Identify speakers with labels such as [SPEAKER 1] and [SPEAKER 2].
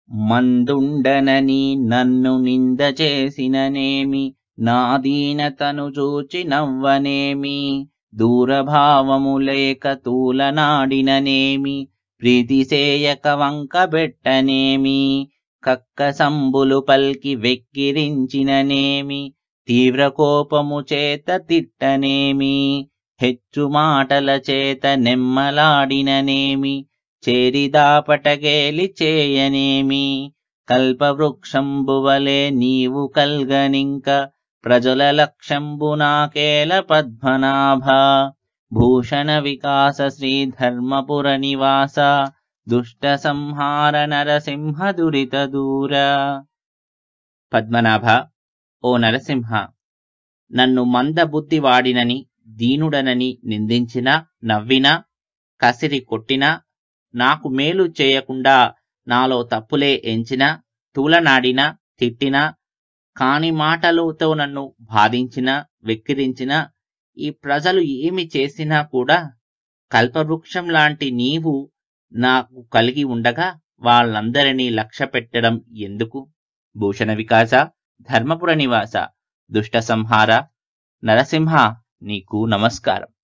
[SPEAKER 1] మందుండనని నన్ను నింద చేసిననేమి నాదీనతను చూచి నవ్వనేమి దూరభావము లేక తూలనాడిననేమి ప్రీతిసేయక వంకబెట్టనేమి కక్క సంబులు పల్కి వెక్కిరించిననేమి తీవ్ర కోపము చేత తిట్టనేమి హెచ్చు మాటల చేత నెమ్మలాడిననేమి చేరిదాపటగేలి చేయనేమి కల్పవృక్షంబువలే నీవు కల్గనింక ప్రజల లక్ష్యంబు నాకేల పద్మనాభ భూషణ వికాస శ్రీధర్మపుర నివాస దుష్ట సంహార నరసింహ దురిత దూర పద్మనాభ ఓ నరసింహ నన్ను మందబుద్ధి వాడినని దీనుడనని నిందించినా నవ్వినా కసిరి కొట్టినా నాకు మేలు చేయకుండా నాలో తప్పులే ఎంచినా తూలనాడినా తిట్టినా కాని మాటలతో నన్ను బాధించినా వెక్కిరించినా ఈ ప్రజలు ఏమి చేసినా కూడా కల్పవృక్షం లాంటి నీవు నాకు కలిగి ఉండగా వాళ్ళందరినీ లక్ష్య పెట్టడం ఎందుకు భూషణ వికాస ధర్మపుర నివాస దుష్ట సంహార నరసింహ నీకు నమస్కారం